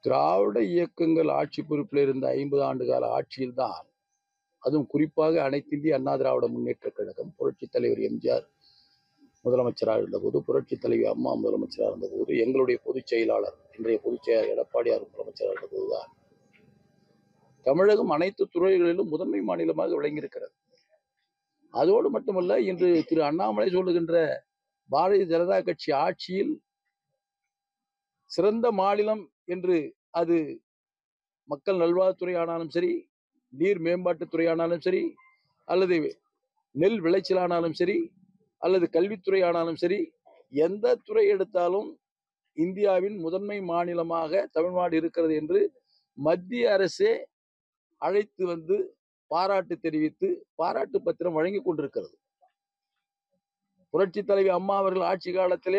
திராவிட இயக்கங்கள் ஆட்சி பொறுப்பில் இருந்த ஐம்பது ஆண்டு கால ஆட்சியில்தான் அதுவும் குறிப்பாக அனைத்திந்திய அண்ணா திராவிட முன்னேற்ற கழகம் புரட்சித் தலைவர் எம்ஜிஆர் முதலமைச்சராக இருந்தபோது புரட்சித் தலைவி அம்மா முதலமைச்சராக இருந்தபோது எங்களுடைய பொதுச் செயலாளர் இன்றைய பொதுச் செயலாளர் எடப்பாடியார் முதலமைச்சராக இருந்தபோதுதான் தமிழகம் அனைத்து துறைகளிலும் முதன்மை மாநிலமாக விளங்கியிருக்கிறது அதோடு மட்டுமல்ல இன்று திரு அண்ணாமலை சொல்லுகின்ற பாரதிய ஜனதா கட்சி ஆட்சியில் சிறந்த மாநிலம் என்று அது மக்கள் நல்வாழ்வுத்துறை ஆனாலும் சரி நீர் மேம்பாட்டுத்துறை ஆனாலும் சரி அல்லது நெல் விளைச்சலானாலும் சரி அல்லது கல்வித்துறை ஆனாலும் சரி எந்த துறை எடுத்தாலும் இந்தியாவின் முதன்மை மாநிலமாக தமிழ்நாடு இருக்கிறது என்று மத்திய அரசே அழைத்து வந்து பாராட்டு தெரிவித்து பாராட்டு பத்திரம் வழங்கி கொண்டிருக்கிறது புரட்சி தலைவி அம்மா அவர்கள் ஆட்சி காலத்திலே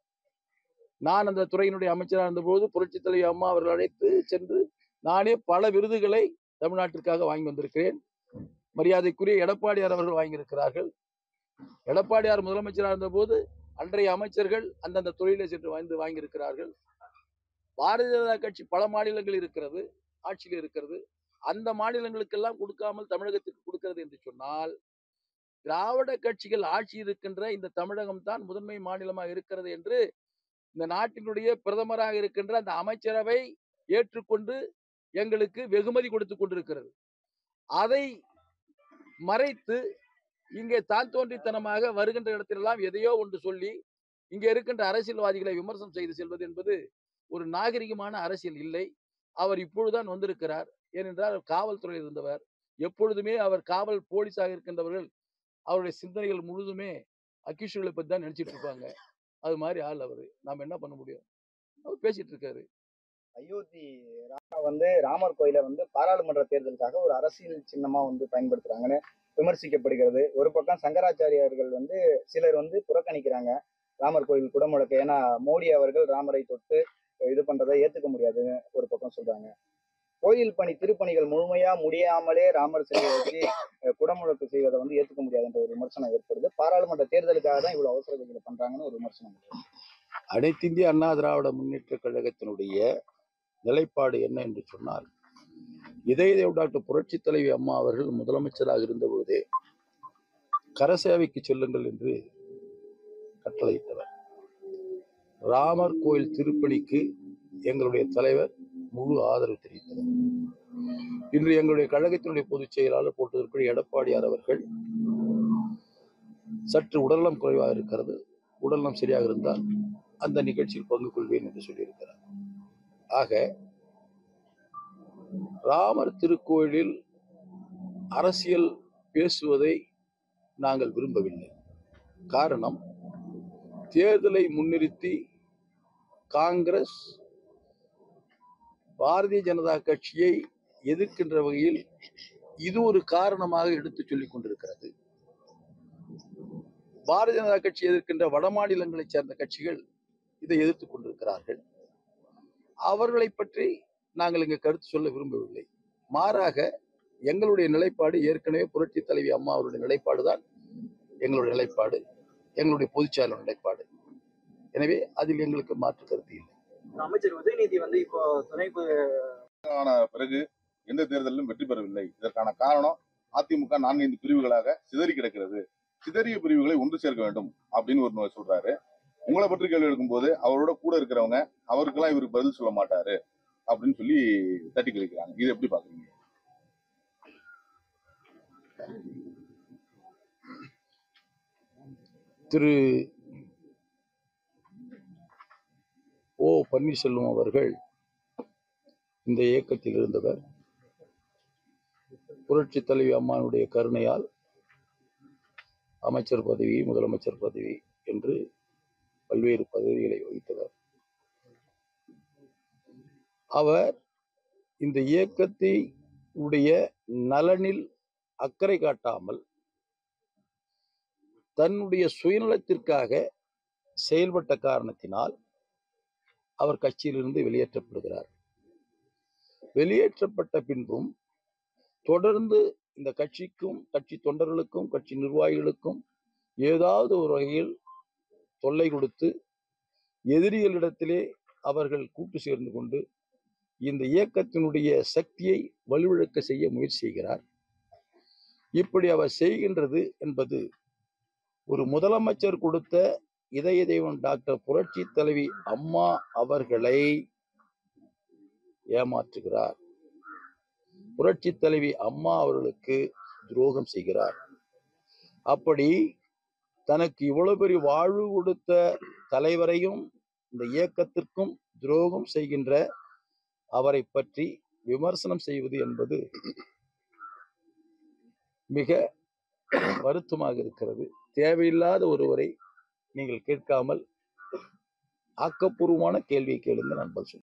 நான் அந்த துறையினுடைய அமைச்சராக இருந்தபோது புரட்சி தலைவி அம்மா அவர்கள் அழைத்து சென்று நானே பல விருதுகளை தமிழ்நாட்டிற்காக வாங்கி வந்திருக்கிறேன் மரியாதைக்குரிய எடப்பாடியார் அவர்கள் வாங்கியிருக்கிறார்கள் எடப்பாடியார் முதலமைச்சராக இருந்தபோது அன்றைய அமைச்சர்கள் அந்தந்த துறையிலே சென்று வந்து வாங்கியிருக்கிறார்கள் பாரதிய ஜனதா கட்சி பல மாநிலங்கள் இருக்கிறது ஆட்சியில் இருக்கிறது அந்த மாநிலங்களுக்கெல்லாம் கொடுக்காமல் தமிழகத்திற்கு கொடுக்கிறது என்று சொன்னால் திராவிட கட்சிகள் ஆட்சி இருக்கின்ற இந்த தமிழகம் தான் முதன்மை மாநிலமாக இருக்கிறது என்று இந்த நாட்டினுடைய பிரதமராக இருக்கின்ற அந்த அமைச்சரவை ஏற்றுக்கொண்டு எங்களுக்கு வெகுமதி கொடுத்து கொண்டிருக்கிறது அதை மறைத்து இங்கே தான் தோன்றித்தனமாக வருகின்ற இடத்திலெல்லாம் எதையோ ஒன்று சொல்லி இங்கே இருக்கின்ற அரசியல்வாதிகளை விமர்சனம் செய்து செல்வது என்பது ஒரு நாகரிகமான அரசியல் இல்லை அவர் இப்பொழுதுதான் வந்திருக்கிறார் ஏனென்றால் அவர் காவல்துறையில் இருந்தவர் எப்பொழுதுமே அவர் காவல் போலீஸாக இருக்கின்றவர்கள் அவருடைய சிந்தனைகள் முழுதுமே அக்யூஷுகளை பத்தி தான் நினைச்சிட்டு இருப்பாங்க அது மாதிரி ஆள் அவரு நாம என்ன பண்ண முடியும் அவர் பேசிட்டு இருக்காரு அயோத்தி ராம வந்து ராமர் கோயிலை வந்து பாராளுமன்ற தேர்தலுக்காக ஒரு அரசியல் சின்னமா வந்து பயன்படுத்துறாங்கன்னு விமர்சிக்கப்படுகிறது ஒரு பக்கம் சங்கராச்சாரியார்கள் வந்து சிலர் வந்து புறக்கணிக்கிறாங்க ராமர் கோயில் குடமுழக்கு ஏன்னா மோடி அவர்கள் ராமரை தொட்டு இது பண்றதை ஏத்துக்க முடியாதுன்னு ஒரு பக்கம் சொல்றாங்க கோயில் பணி திருப்பணிகள் முழுமையா முடியாமலே ராமர் சிலையை வச்சு அஹ், குடமுழக்கு செய்வதை வந்து ஏத்துக்க முடியாதுன்ற ஒரு விமர்சனம் ஏற்படுது பாராளுமன்ற தேர்தலுக்காக தான் இவ்வளவு அவசர கதியில பண்றாங்கன்னு ஒரு விமர்சனம் இருக்கு. அனைத்திந்திய அண்ணா திராவிட முன்னேற்ற கழகத்தினுடைய நிலைப்பாடு என்ன என்று சொன்னால் இதய டாக்டர் புரட்சி தலைவி அம்மா அவர்கள் முதலமைச்சராக இருந்தபோதே கரசேவைக்கு செல்லுங்கள் என்று கட்டளையிட்டவர் ராமர் கோயில் திருப்பணிக்கு எங்களுடைய தலைவர் முழு ஆதரவு தெரிவித்தவர் இன்று எங்களுடைய கழகத்தினுடைய பொதுச் செயலாளர் போட்டிருக்கிற எடப்பாடியார் அவர்கள் சற்று உடல்நலம் குறைவாக இருக்கிறது உடல்நலம் சரியாக இருந்தால் அந்த நிகழ்ச்சியில் பங்கு கொள்வேன் என்று சொல்லியிருக்கிறார் ஆக ராமர் திருக்கோயிலில் அரசியல் பேசுவதை நாங்கள் விரும்பவில்லை காரணம் தேர்தலை முன்னிறுத்தி காங்கிரஸ் பாரதிய ஜனதா கட்சியை எதிர்க்கின்ற வகையில் இது ஒரு காரணமாக எடுத்துச் சொல்லிக் கொண்டிருக்கிறது பாரதிய ஜனதா கட்சி எதிர்க்கின்ற வட மாநிலங்களைச் சேர்ந்த கட்சிகள் இதை எதிர்த்துக் கொண்டிருக்கிறார்கள் அவர்களை பற்றி நாங்கள் இங்கு கருத்து சொல்ல விரும்பவில்லை மாறாக எங்களுடைய நிலைப்பாடு ஏற்கனவே புரட்சி தலைவி அம்மா அவருடைய நிலைப்பாடு தான் எங்களுடைய நிலைப்பாடு எங்களுடைய பொதுச்செயலாளர் நிலைப்பாடு எனவே அதில் எங்களுக்கு மாற்று கருத்து இல்லை அமைச்சர் உதயநிதி வந்து இப்போ துணை பொ- ஆன பிறகு எந்த தேர்தலிலும் வெற்றி பெறவில்லை இதற்கான காரணம் அதிமுக நான்கைந்து பிரிவுகளாக சிதறி கிடக்கிறது சிதறிய பிரிவுகளை ஒன்று சேர்க்க வேண்டும் அப்படின்னு ஒரு சொல்றாரு உங்களை பற்றி கேள்வி எடுக்கும்போது அவரோட கூட இருக்கிறவங்க அவருக்கெல்லாம் இவருக்கு பதில் சொல்ல மாட்டாரு அப்படின்னு சொல்லி தட்டி கழிக்கிறாங்க இது எப்படி பாக்குறீங்க திரு ஓ பன்னீர்செல்வம் அவர்கள் இந்த இயக்கத்தில் இருந்தவர் புரட்சி தலைவி அம்மானுடைய கருணையால் அமைச்சர் பதவி முதலமைச்சர் பதவி என்று பல்வேறு பதவிகளை வகித்தவர் அவர் இந்த இயக்கத்தை உடைய நலனில் அக்கறை காட்டாமல் தன்னுடைய சுயநலத்திற்காக செயல்பட்ட காரணத்தினால் அவர் கட்சியிலிருந்து வெளியேற்றப்படுகிறார் வெளியேற்றப்பட்ட பின்பும் தொடர்ந்து இந்த கட்சிக்கும் கட்சி தொண்டர்களுக்கும் கட்சி நிர்வாகிகளுக்கும் ஏதாவது ஒரு வகையில் தொல்லை கொடுத்து எதிரிகளிடத்திலே அவர்கள் கூட்டு சேர்ந்து கொண்டு இந்த இயக்கத்தினுடைய சக்தியை வலுவிழக்க செய்ய முயற்சி செய்கிறார் இப்படி அவர் செய்கின்றது என்பது ஒரு முதலமைச்சர் கொடுத்த இதய தெய்வம் டாக்டர் புரட்சி தலைவி அம்மா அவர்களை ஏமாற்றுகிறார் புரட்சி தலைவி அம்மா அவர்களுக்கு துரோகம் செய்கிறார் அப்படி தனக்கு இவ்வளவு பெரிய வாழ்வு கொடுத்த தலைவரையும் இந்த இயக்கத்திற்கும் துரோகம் செய்கின்ற அவரை பற்றி விமர்சனம் செய்வது என்பது மிக வருத்தமாக இருக்கிறது தேவையில்லாத ஒருவரை நீங்கள் கேட்காமல் ஆக்கப்பூர்வமான கேள்வியை கேளுங்க நான் பதில் சொல்றேன்.